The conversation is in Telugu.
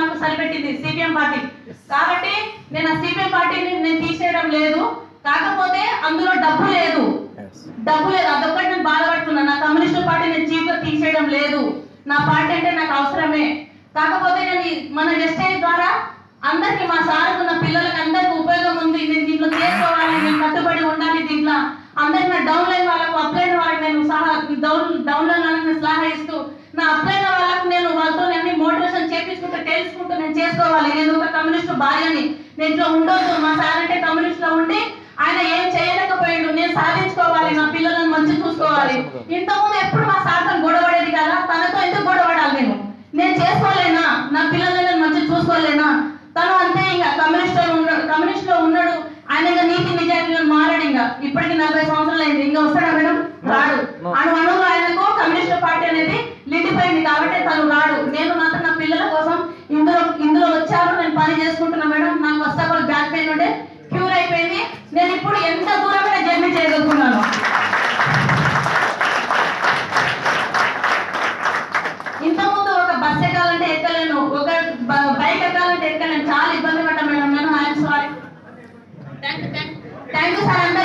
నాకు సరిపెట్టింది సిపిఎం పార్టీ కాబట్టి నేను ఆ సిపిఎం పార్టీని నేను తీసేయడం లేదు కాకపోతే అందులో డబ్బు లేదు డబ్బు లేదు అదొక్కటి నేను బాధపడుతున్నా నా కమ్యూనిస్ట్ పార్టీ నేను చీఫ్ గా తీసేయడం లేదు నా పార్టీ అంటే నాకు అవసరమే కాకపోతే నేను ఈ- మన ఎస్టేజ్ ద్వారా అందరికి మా సార్కు నా పిల్లలకి అందరికి ఉపయోగం ఉంది నేను దీంట్లో చేసుకోవాలి నేను కట్టుబడి ఉండాలి దీంట్లో అందరికి నా డౌన్ లైన్ వాళ్ళకు అప్లైన్ వాళ్ళకి నేను సహా డౌన్ డౌన్ లైన్ వాళ్ళకి నేను సలహా ఇస్తూ నా అప్లైన్ వాళ్ళకు నేను వాళ్ళతో అన్ని మోటివేషన్ చేపించుకుంటూ తెలుసుకుంటూ నేను చేసుకోవాలి నేను ఒక కమ్యూనిస్ట్ భార్యని నేను ఇట్లా ఉండొద్దు మా సార్ అంటే కమ్యూనిస్ట్ లో ఉండి ఆయన ఏం చేయలేకపోయాడు నేను సాధించుకోవాలి నా పిల్లలను మంచి చూసుకోవాలి ఇంతకుముందు ఎప్పుడు మా సార్తో గొడవడేది కదా తనతో ఎందుకు గొడవడాలి నేను నేను చేసుకోలేనా నా పిల్లల్ని నేను మంచి చూసుకోలేనా తను అంతే ఇంకా కమ్యూనిస్ట్ లో ఉన్నాడు కమ్యూనిస్ట్ లో ఉన్నాడు ఆయన ఇంకా నీతి నిజాయితీలో మారాడు ఇంకా ఇప్పటికి నలభై సంవత్సరాలు అయింది ఇంకా వస్తాడా మేడం రాడు అణు అణువులో ఆయనకు కమ్యూనిస్ట్ పార్టీ అనేది లిండిపోయింది కాబట్టి తను రాడు నేను మాత్రం నా పిల్లల కోసం ఇందులో ఇందులో వచ్చాను నేను పని చేసుకుంటున్నా మేడం నాకు వస్తా బ్యాక్ పెయిన్ ఉంటే క్యూర్ అయిపోయింది నేను ఇప్పుడు ఎంత దూరమైన జర్నీ చేయగలుగుతున్నాను ఇంతకుముందు ఒక బస్ ఎక్కాలంటే ఎక్కలేను ఒక బ- బైక్ ఎక్కాలంటే ఎక్కలేను చాలా ఇబ్బంది పడ్డా మేడం నేను I'm sorry thank you thank you sir